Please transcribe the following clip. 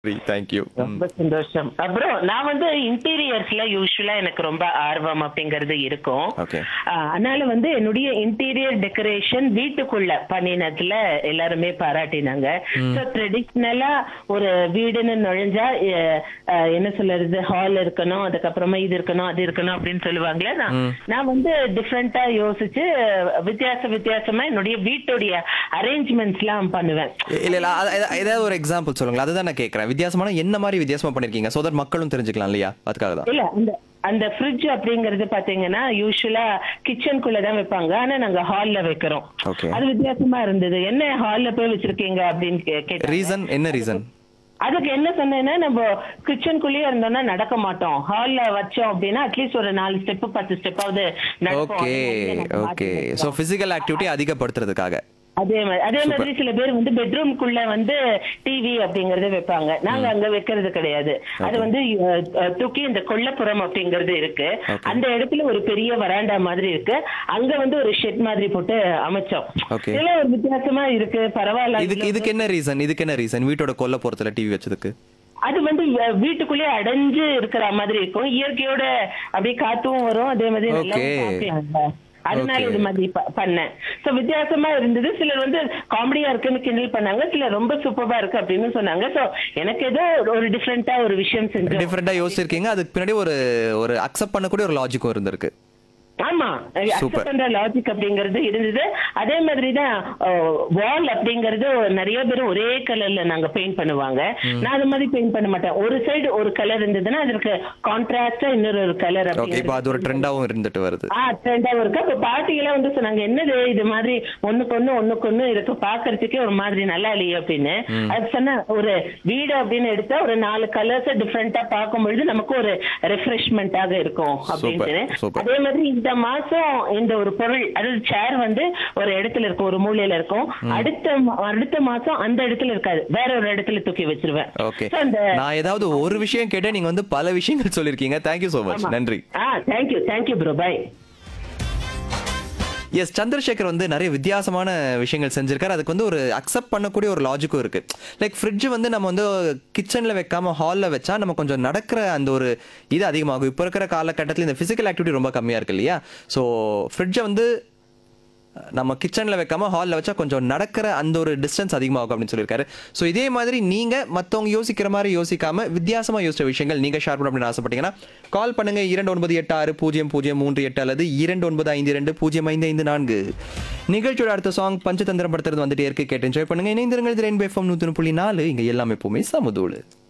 Thank you ரொம்ப சந்தோஷம் அப்புறம் நான் வந்து இன்டீரியர்ஸ்ல யூஸ்வலா எனக்கு ரொம்ப ஆர்வம் அப்படிங்கறது இருக்கும் Okay. ஆஹ் அதனால வந்து என்னுடைய இன்டீரியர் டெக்கரேஷன் வீட்டுக்குள்ள பண்ணினதுல எல்லாருமே பாராட்டினாங்க ஸோ ட்ரெடிஷ்னலா ஒரு வீடுன்னு நுழைஞ்சா அஹ், அஹ், என்ன சொல்றது ஹால் இருக்கணும் அதுக்கப்புறமா இது இருக்கணும் அது இருக்கணும் அப்படின்னு சொல்லுவாங்களே நான் நான் வந்து டிஃப்ரெண்டா யோசிச்சு வித்தியாச வித்தியாசமா என்னுடைய வீட்டுடைய அரேஞ்ச்மெண்ட்ஸ் எல்லாம் பண்ணுவேன் இல்ல இல்ல அது- அது- ஏதாவது ஒரு எக்ஸாம்பிள் சொல்லுங்களேன் அதுதான் நான் கேட்கறேன் வித்தியாசமான என்ன மாதிரி வித்தியாசமா பண்ணிருக்கீங்க சோ தட் மக்களும் தெரிஞ்சுக்கலாம் இல்லையா அதுக்காக தான் இல்ல அந்த அந்த ஃப்ரிட்ஜ் அப்படிங்கறது பாத்தீங்கன்னா யூஸ்வலா கிச்சனுக்குள்ள தான் வைப்பாங்க ஆனா நாங்க ஹால்ல வைக்கிறோம் Okay. அது வித்தியாசமா இருந்தது என்ன ஹால்ல போய் வச்சிருக்கீங்க அப்படின்னு கே- கேட்டாங்க ரீசன் என்ன ரீசன் அதுக்கு என்ன சொன்னேன்னா நம்ம கிச்சனுக்குள்ளேயே இருந்தோம்னா நடக்க மாட்டோம் ஹால்ல வச்சோம் அப்படின்னா அட்லீஸ்ட் ஒரு நாலு ஸ்டெப் பத்து ஸ்டெப்பாவது okay okay so physical activity அதிகப்படுத்துறதுக்காக அதே மாதிரி அதே மாதிரி சில பேர் வந்து பெட்ரூம்குள்ள வந்து டிவி அப்படிங்கறது வைப்பாங்க நாங்க அங்க வைக்கிறது கிடையாது அது வந்து அஹ், அஹ், தூக்கி இந்த கொல்லப்புறம் அப்படிங்கறது இருக்கு Okay. அந்த இடத்துல ஒரு பெரிய வராண்டா மாதிரி இருக்கு அங்க வந்து ஒரு ஷெட் மாதிரி போட்டு அமைச்சோம் Okay. இதெல்லாம் ஒரு வித்தியாசமா இருக்கு பரவாயில்ல இதுக்கு இதுக்கு என்ன ரீசன் இதுக்கு என்ன ரீசன் வீட்டோட கொல்ல போறதுல டிவி வச்சதுக்கு அது வந்து அஹ், வீட்டுக்குள்ளேயே அடைஞ்சு இருக்கிற மாதிரி இருக்கும் இயற்கையோட அப்படியே காத்தும் வரும் அதே மாதிரி நல்லா Okay. பார்க்கலாம்ல. அதனால Okay. இது மாதிரி ப- பண்ணேன் சோ வித்தியாசமா இருந்தது சிலர் வந்து காமெடியா இருக்குன்னு கிண்டல் பண்ணாங்க சிலர் ரொம்ப சூப்பரா இருக்கு அப்படின்னு சொன்னாங்க சோ எனக்கு ஏதோ ஒரு டிஃப்ரெண்டா ஒரு விஷயம் செஞ்சோம் டிஃப்ரெண்டா யோசிச்சிருக்கீங்க அதுக்கு பின்னாடி ஒரு ஒரு அக்செப்ட் பண்ணக்கூடிய ஒரு லாஜிக்கும் இருந்திருக்கு ஆமா Super. அக்செப்ட் பண்ற லாஜிக் அப்படிங்கிறது இருந்தது அதே மாதிரி தான் வால் அப்படிங்கிறது நிறைய பேர் ஒரே கலர்ல நாங்க பெயிண்ட் பண்ணுவாங்க நான் அது மாதிரி பெயிண்ட் பண்ண மாட்டேன் ஒரு சைடு ஒரு கலர் இருந்ததுன்னா அதற்கு கான்ட்ராஸ்டா இன்னொரு ஒரு கலர் ஓகே இப்போ அது ஒரு ட்ரெண்டாவும் இருந்துட்டு வருது ஆ ட்ரெண்டாவும் இருக்கு அப்ப பாட்டிகளாம் வந்து சொன்னாங்க என்னது இது மாதிரி ஒண்ணுக்கு ஒண்ணு ஒண்ணுக்கு ஒண்ணு இருக்கு பாக்குறதுக்கே ஒரு மாதிரி நல்லா இல்லையே அப்படின்னு அது சொன்ன ஒரு வீடு அப்படின்னு எடுத்தா ஒரு நாலு கலர்ஸ் டிஃப்ரெண்டா பார்க்கும் பொழுது நமக்கு ஒரு ரெஃப்ரெஷ்மெண்டாக இருக்கும் அப்படின்னு super. அதே மாதிரி இந்த மாசம் இந்த ஒரு பொருள் அதாவது சேர் வந்து ஒரு இடத்துல இருக்கும் ஒரு மூலையில இருக்கும் அடுத்த மா- அடுத்த மாசம் அந்த இடத்துல இருக்காது வேற ஒரு இடத்துல தூக்கி வச்சிருவேன் ஓகே So, அந்த நான் ஏதாவது ஒரு விஷயம் கேட்டேன் நீங்க வந்து பல விஷயங்கள் சொல்லிருக்கீங்க தேங்க்யூ சோ மச் நன்றி ஆ thank you thank you bro bye S Chandrasekhar வந்து நிறைய வித்தியாசமான விஷயங்கள் செஞ்சிருக்காரு அதுக்கு வந்து ஒரு அக்செப்ட் பண்ணக்கூடிய ஒரு லாஜிக்கும் இருக்கு லைக் ஃப்ரிட்ஜ் வந்து நம்ம வந்து கிச்சன்ல வைக்காம ஹால்ல வச்சா நம்ம கொஞ்சம் நடக்கிற அந்த ஒரு இது அதிகமாகும் இப்போ இருக்கிற காலகட்டத்தில் இந்த பிசிக்கல் ஆக்டிவிட்டி ரொம்ப கம்மியா இருக்கு இல்லையா ஸோ ஃப்ரிட்ஜை வந்து நம்ம கிச்சன்ல வைக்காம ஹால்ல வச்சா கொஞ்சம் நடக்கிற அந்த ஒரு டிஸ்டன்ஸ் அதிகமாகும் அப்படின்னு சொல்லியிருக்காரு ஸோ இதே மாதிரி நீங்க மத்தவங்க யோசிக்கிற மாதிரி யோசிக்காம வித்தியாசமா யோசிச்ச விஷயங்கள் நீங்க ஷேர் பண்ண அப்படின்னு ஆசைப்பட்டீங்கன்னா கால் பண்ணுங்க இரண்டு ஒன்பது எட்டு ஆறு பூஜ்ஜியம் பூஜ்ஜியம் மூன்று எட்டு அல்லது இரண்டு ஒன்பது ஐந்து இரண்டு பூஜ்ஜியம் ஐந்து ஐந்து நான்கு நிகழ்ச்சியோட அடுத்த சாங் பஞ்சதந்திரம் படுத்துறது வந்துட்டே இருக்கு கேட்டு என்ஜாய் பண்ணுங்க இணைந்திருங்கள் இது ரெயின்போ எஃப்எம் நூத்தி புள்ளி நாலு இங்க எல்லாமே எப்பவுமே சமுதூளு